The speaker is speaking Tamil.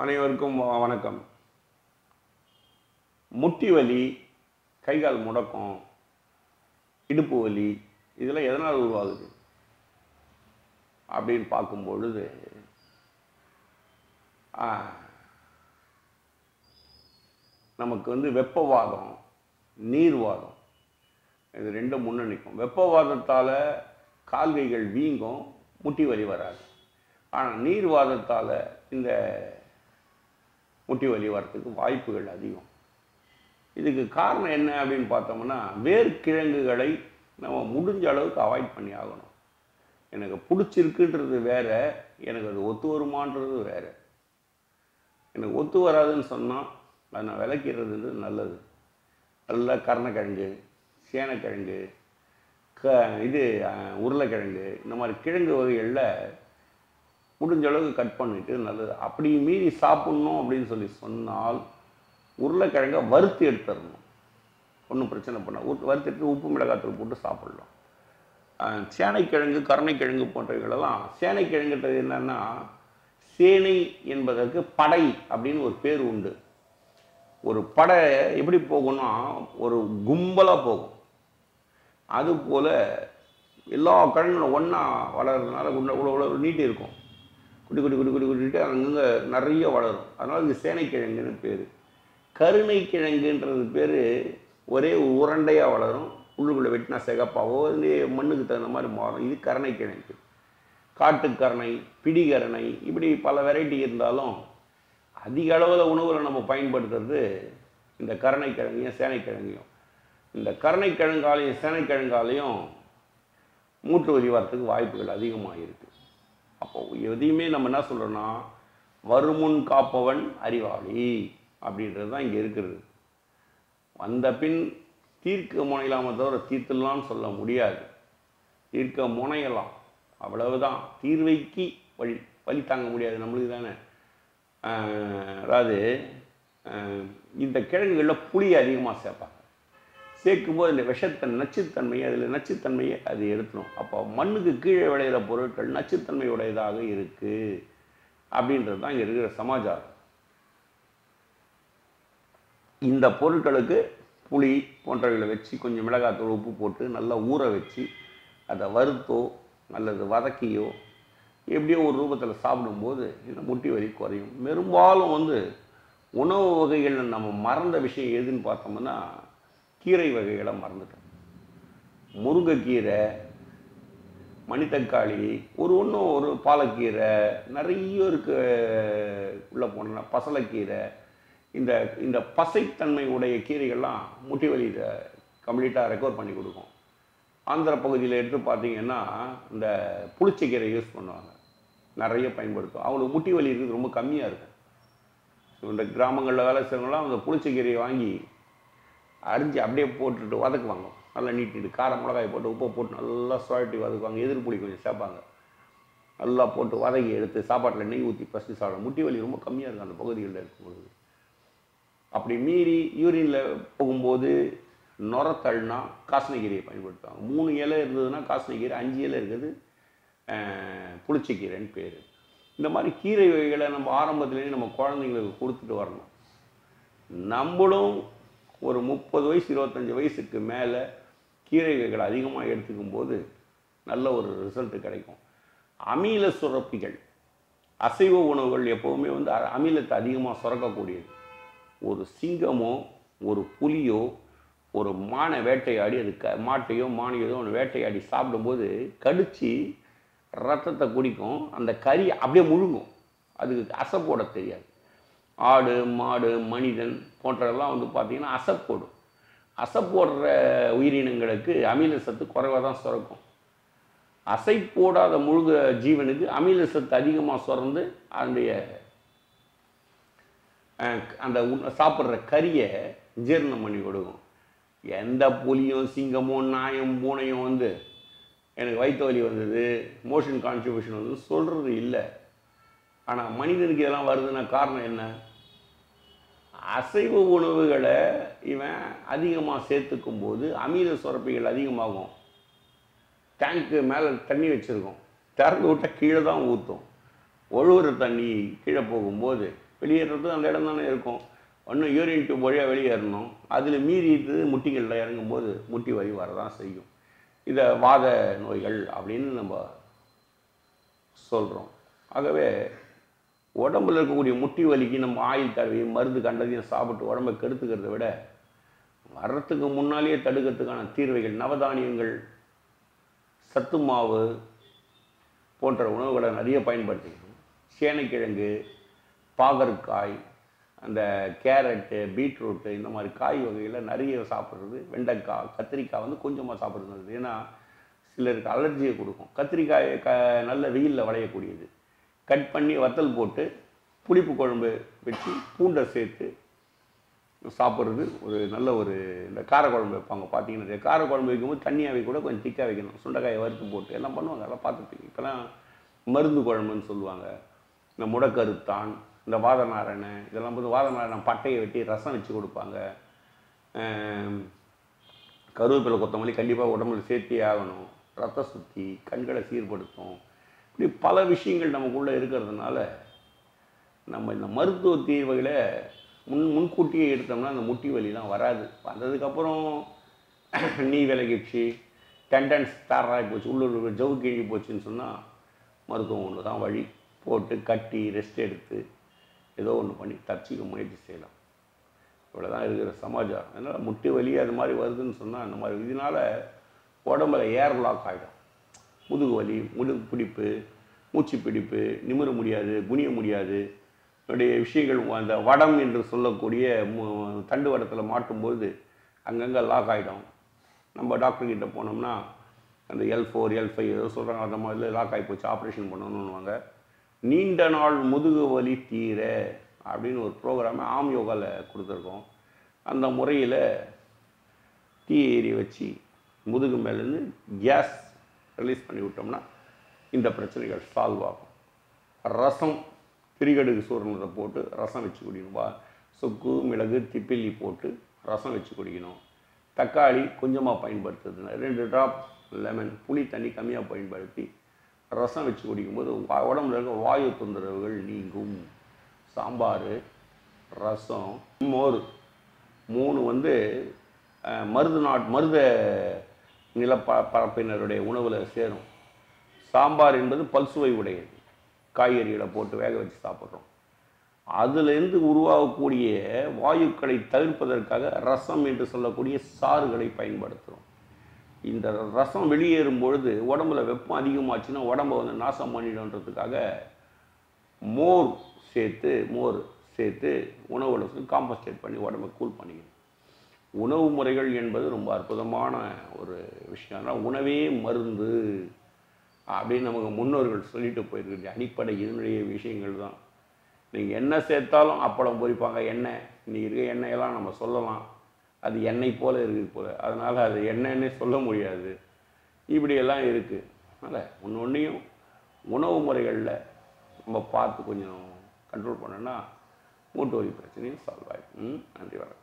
அனைவருக்கும் வ- வணக்கம் முட்டி வலி கை கால் முடக்கம் இடுப்பு வலி இதெல்லாம் எதனால் உருவாகுது அப்படின்னு பார்க்கும் பொழுது ஆ, நமக்கு வந்து வெப்பவாதம் நீர்வாதம் இது ரெண்டும் முன்ன நிற்கும் வெப்பவாதத்தால் கால்கைகள் வீங்கும் முட்டி வலி வராது ஆனால் நீர்வாதத்தால் இந்த முட்டி வலி வரத்துக்கு வாய்ப்புகள் அதிகம் இதுக்கு காரணம் என்ன அப்படின்னு பார்த்தோம்னா வேர்க்கிழங்குகளை நம்ம முடிஞ்ச அளவுக்கு அவாய்ட் பண்ணி ஆகணும் எனக்கு பிடிச்சிருக்குன்றது வேற எனக்கு அது ஒத்து வருமான்றது வேற எனக்கு ஒத்து வராதுன்னு சொன்னால் அதை நான் விளக்கிறதுன்றது நல்லது நல்லா கருணக்கிழங்கு சேனக்கிழங்கு க இது அஹ், உருளைக்கிழங்கு இந்த மாதிரி கிழங்கு வகைகளில் முடிஞ்ச அளவுக்கு கட் பண்ணிட்டு நல்லது அப்படி மீறி சாப்பிட்ணும் அப்படின்னு சொல்லி சொன்னால் உருளைக்கிழங்கை வறுத்து எடுத்துடணும் ஒன்றும் பிரச்சனை பண்ண ஊட்டு வறுத்து எடுத்து உப்பு மிளகாத்தூள் போட்டு சாப்பிடலாம் அஹ், சேனைக்கிழங்கு கருணைக்கிழங்கு போன்றவைகளெல்லாம் சேனைக்கிழங்குன்றது என்னன்னா சேனை என்பதற்கு படை அப்படின்னு ஒரு பேர் உண்டு ஒரு படை எப்படி போகும்னா ஒரு கும்பலாக போகும் அதுபோல் எல்லா கிழங்குகளும் ஒன்றா வளர்றதுனால உள்ள உள்ள உள்ள நீட்டி இருக்கும் குட்டி குட்டி குட்டி குட்டி குட்டிட்டு அங்கங்கே நிறைய வளரும் அதனால் இது சேனைக்கிழங்குன்னு பேர் கருணை கிழங்குன்றது பேர் ஒரே உருண்டையாக வளரும் உள்ளுக்குள்ளே வெட்டினா சிகப்பாவோ இது மண்ணுக்கு தகுந்த மாதிரி மாறும் இது கருணைக்கிழங்கு காட்டுக்கரணை பிடிகரணை இப்படி பல வெரைட்டி இருந்தாலும் அதிக அளவில் உணவில் நம்ம பயன்படுத்துறது இந்த கருணைக்கிழங்கையும் சேனைக்கிழங்கையும் இந்த கருணைக்கிழங்காலையும் சேனைக்கிழங்காலையும் மூட்டு வலி வரத்துக்கு வாய்ப்புகள் அதிகமாக இருக்குது அப்போ எதையுமே நம்ம என்ன சொல்கிறோன்னா வருமுன் காப்பவன் அறிவாளி அப்படின்றது தான் இங்கே இருக்கிறது வந்த பின் தீர்க்க முனையலாமே தவிர தீர்த்துலாம்னு சொல்ல முடியாது தீர்க்க முனையலாம் அவ்வளவுதான் தீர்வைக்கு வழி வழி தாங்க முடியாது நம்மளுக்கு தானே ஆஹ், அதாவது ஆஹ், இந்த கிழங்குகளில் புளி அதிகமாக சேர்ப்பாங்க சேர்க்கும்போது இந்த விஷத்தன் நச்சுத்தன்மையை அதில் நச்சுத்தன்மையை அது எடுத்துடும் அப்போ மண்ணுக்கு கீழே விளையிற பொருட்கள் நச்சுத்தன்மை உடையதாக இருக்குது அப்படின்றது தான் இங்கே இருக்கிற சமாச்சாரம் இந்த பொருட்களுக்கு புளி போன்றவைகளை வச்சு கொஞ்சம் மிளகாத்தூள் உப்பு போட்டு நல்லா ஊற வச்சு அதை வறுத்தோ அல்லது வதக்கியோ எப்படியோ ஒரு ரூபத்தில் சாப்பிடும்போது இந்த முட்டி வலி குறையும் பெரும்பாலும் வந்து உணவு வகைகளில் நம்ம மறந்த விஷயம் எதுன்னு பார்த்தோம்னா கீரை வகைகளை மறந்துட்டோம் முருங்கைக்கீரை மணித்தக்காளி ஒரு ஒன்றும் ஒரு பாலக்கீரை நிறைய இருக்கு உள்ளே போனோம்னா பசலைக்கீரை இந்த இந்த பசைத்தன்மை உடைய கீரைகள்லாம் முட்டி வலி கம்ப்ளீட்டாக ரெக்கவர் பண்ணி கொடுக்கும் ஆந்திர பகுதியில் எடுத்து பார்த்தீங்கன்னா இந்த புளிச்சக்கீரை யூஸ் பண்ணுவாங்க நிறைய பயன்படுத்தும் அவங்களுக்கு முட்டி வலி இருக்குது ரொம்ப கம்மியாக இருக்கும் இந்த கிராமங்களில் வேலை செய்கிறவங்களாம் அந்த புளிச்சக்கீரையை வாங்கி அரிஞ்சு அப்படியே போட்டுட்டு வதக்குவாங்க நல்லா நீட்டிட்டு கார மிளகாய் போட்டு உப்பை போட்டு நல்லா சுழட்டி வதக்குவாங்க எதிர்ப்புளி கொஞ்சம் சேர்ப்பாங்க நல்லா போட்டு வதக்கி எடுத்து சாப்பாட்டில் நெய் ஊற்றி ஃபஸ்ட்டு சாப்பிடும் முட்டி வலி ரொம்ப கம்மியாக இருக்கும் அந்த பகுதிகளில் இருக்கும்பொழுது அப்படி மீறி யூரினில் போகும்போது நுரத்தள்னா காசனகீரையை பயன்படுத்துவாங்க மூணு இலை இருந்ததுன்னா காசனகீரை அஞ்சு இலை இருக்குது அஹ், புளிச்சக்கீரைன்னு பேர் இந்த மாதிரி கீரை வகைகளை நம்ம ஆரம்பத்துலேயே நம்ம குழந்தைங்களுக்கு கொடுத்துட்டு வரணும் நம்மளும் ஒரு முப்பது வயசு இருபத்தஞ்சி வயசுக்கு மேலே கீரை வகைகளை அதிகமாக எடுத்துக்கும் போது நல்ல ஒரு ரிசல்ட் கிடைக்கும் அமில சுரப்பிகள் அசைவ உணவுகள் எப்போவுமே வந்து அ- அமிலத்தை அதிகமாக சுரக்கக்கூடியது ஒரு சிங்கமோ ஒரு புலியோ ஒரு மானை வேட்டையாடி அது க மாட்டையோ மானையோ ஒன்று வேட்டையாடி சாப்பிடும்போது கடிச்சு ரத்தத்தை குடிக்கும் அந்த கறி அப்படியே முழுங்கும் அதுக்கு அசை போட தெரியாது ஆடு மாடு மனிதன் போன்றதெல்லாம் வந்து பார்த்திங்கன்னா அசை போடும் அசை போடுற உயிரினங்களுக்கு அமில சத்து குறைவாக தான் சுரக்கும் அசை போடாத முழுக ஜீவனுக்கு அமில சத்து அதிகமாக சுரந்து அதனுடைய அஹ், அந்த உண்- சாப்பிட்ற கறியை ஜீரணம் பண்ணி கொடுக்கும் எந்த புலியும் சிங்கமும் நாயும் பூனையும் வந்து எனக்கு வயிற்று வலி வந்தது மோஷன் கான்ட்ரிபியூஷன் வந்து சொல்கிறது இல்லை ஆனால் மனிதனுக்கு இதெல்லாம் வருதுன்னா காரணம் என்ன அசைவ உணவுகளை இவன் அதிகமாக சேர்த்துக்கும் போது அமில சுரப்பிகள் அதிகமாகும் டேங்க்கு மேலே தண்ணி வச்சுருக்கோம் திறந்து விட்டால் கீழே தான் ஊற்றும் ஒழுகுற தண்ணி கீழே போகும்போது வெளியேறது அந்த இடம் தானே இருக்கும் ஒன்றும் யூரின் டியூப் வழியாக வெளியேறணும் அதில் மீறிட்டு முட்டிகளில் இறங்கும்போது முட்டி வலி வரதான் செய்யும் இதை வாத நோய்கள் அப்படின்னு நம்ம சொல்கிறோம் ஆகவே உடம்புல இருக்கக்கூடிய முட்டி வலிக்கு நம்ம ஆயில் தடவி மருந்து கண்டதையும் சாப்பிட்டு உடம்பை கெடுத்துக்கிறத விட வர்றதுக்கு முன்னாலேயே தடுக்கிறதுக்கான தீர்வைகள் நவதானியங்கள் சத்து மாவு போன்ற உணவுகளை நிறைய பயன்படுத்திக்கணும் சேனைக்கிழங்கு பாகற்காய் அந்த கேரட்டு பீட்ரூட்டு இந்த மாதிரி காய் வகைகளை நிறைய சாப்பிட்றது வெண்டைக்காய் கத்திரிக்காய் வந்து கொஞ்சமாக சாப்பிட்றது நல்லது. ஏன்னா சிலருக்கு அலர்ஜியை கொடுக்கும் கத்திரிக்காய் க நல்ல வெயிலில் விளையக்கூடியது கட் பண்ணி வத்தல் போட்டு புளிப்பு குழம்பு வச்சு பூண்டை சேர்த்து சாப்பிட்றது ஒரு நல்ல ஒரு இந்த காரக்குழம்பு வைப்பாங்க பார்த்தீங்கன்னா தெரியும். காரக்குழம்பு வைக்கும்போது தண்ணியாக வைக்க கூட கொஞ்சம் திக்காக வைக்கணும் சுண்டைக்காயை வறுத்து போட்டு எல்லாம் பண்ணுவாங்க அதெல்லாம் பார்த்துருப்பீங்க இப்போலாம் மருந்து குழம்புன்னு சொல்லுவாங்க இந்த முடக்கருத்தான் இந்த வாதநாரணை இதெல்லாம் வந்து வாதநாரணை பட்டையை வெட்டி ரசம் வச்சு கொடுப்பாங்க ஆம், கருவேப்பிலை கொத்தமல்லி கண்டிப்பாக உடம்புல சேர்த்தே ஆகணும் ரத்த சுத்தி கண்களை சீர்படுத்தும் இப்படி பல விஷயங்கள் நமக்குள்ளே இருக்கிறதுனால நம்ம இந்த மருத்துவ தீர்வுகளை முன் முன்கூட்டியே எடுத்தோம்னா அந்த முட்டி வலிலாம் வராது வந்ததுக்கப்புறம் நீ விலகிடுச்சு டெண்டன்ஸ் தாராகி போச்சு உள்ளூர் ஜவு கிழி போச்சுன்னு சொன்னால் மருத்துவம் ஒன்று தான் வழி போட்டு கட்டி ரெஸ்ட் எடுத்து ஏதோ ஒன்று பண்ணி தப்பிச்சிக்க முயற்சி செய்யலாம் இவ்வளோ தான் இருக்கிற சமாச்சாரம் அதனால் முட்டி வலி அது மாதிரி வருதுன்னு சொன்னால் அந்த மாதிரி இதனால் உடம்புல ஏர் லாக் ஆகிடும் முதுகு வலி முதுகு பிடிப்பு மூச்சு பிடிப்பு நிமிர முடியாது குனிய முடியாது இப்படி விஷயங்கள் அந்த வடம் என்று சொல்லக்கூடிய மு- தண்டு வடத்தில் மாட்டும்போது அங்கங்கே லாக் ஆகிடும் நம்ம டாக்டர் கிட்ட போனோம்னா அந்த எல் ஃபோர் எல் ஃபைவ் ஏதோ சொல்கிறாங்க அந்த மாதிரி லாக் ஆகி போச்சு ஆப்ரேஷன் பண்ணணும்னுவாங்க நீண்ட நாள் முதுகு வலி தீர அப்படின்னு ஒரு ப்ரோக்ராமை ஆம் யோகாவில் கொடுத்துருக்கோம் அந்த முறையில் தீ ஏறி வச்சு முதுகு மேலேருந்து கேஸ் ரிலீஸ் பண்ணி விட்டோம்னா இந்த பிரச்சனைகள் சால்வ் ஆகும் ரசம் திரிகடுகு சூரணத்தை போட்டு ரசம் வச்சு குடிக்கணும் வா சுக்கு மிளகு திப்பிலி போட்டு ரசம் வச்சு குடிக்கணும் தக்காளி கொஞ்சமாக பயன்படுத்துறது ரெண்டு ட்ராப் லெமன் புளி தண்ணி கம்மியாக பயன்படுத்தி ரசம் வச்சு குடிக்கும்போது வா- உடம்புல இருக்க வாயு தொந்தரவுகள் நீங்கும் சாம்பார் ரசம் மோர் மூணு வந்து அஹ், மருது நாட் மருத நிலப்ப பரப்பினருடைய உணவில் சேரும் சாம்பார் என்பது பல்சுவை உடையது காய்கறிகளை போட்டு வேக வச்சு சாப்பிட்றோம் அதிலிருந்து உருவாகக்கூடிய வாயுக்களை தவிர்ப்பதற்காக ரசம் என்று சொல்லக்கூடிய சாறுகளை பயன்படுத்துகிறோம் இந்த ரசம் வெளியேறும் பொழுது உடம்புல வெப்பம் அதிகமாச்சுன்னா உடம்பை வந்து நாசம் பண்ணிடுன்றதுக்காக மோர் சேர்த்து மோர் சேர்த்து உணவுல காம்பஸ்டேட் பண்ணி உடம்பை கூல் பண்ணிக்கணும் உணவு முறைகள் என்பது ரொம்ப அற்புதமான ஒரு விஷயம் அதனால் உணவே மருந்து அப்படின்னு நமக்கு முன்னோர்கள் சொல்லிட்டு போயிருக்கு அடிப்படை இதனுடைய விஷயங்கள் தான் நீங்கள் என்ன சேர்த்தாலும் அப்பளம் பொரிப்பாங்க எண்ணெய் இன்னைக்கு இருக்க எண்ணெயெல்லாம் நம்ம சொல்லலாம் அது எண்ணெய் போல இருக்குது போல அதனால் அது எண்ணெய்னே சொல்ல முடியாது இப்படியெல்லாம் இருக்குது அதனால் ஒன்று ஒன்றையும் உணவு முறைகளில் நம்ம பார்த்து கொஞ்சம் கண்ட்ரோல் பண்ணோன்னா மூட்டு வலி பிரச்சனையும் சால்வ் ஆகிடும் ம், நன்றி வணக்கம்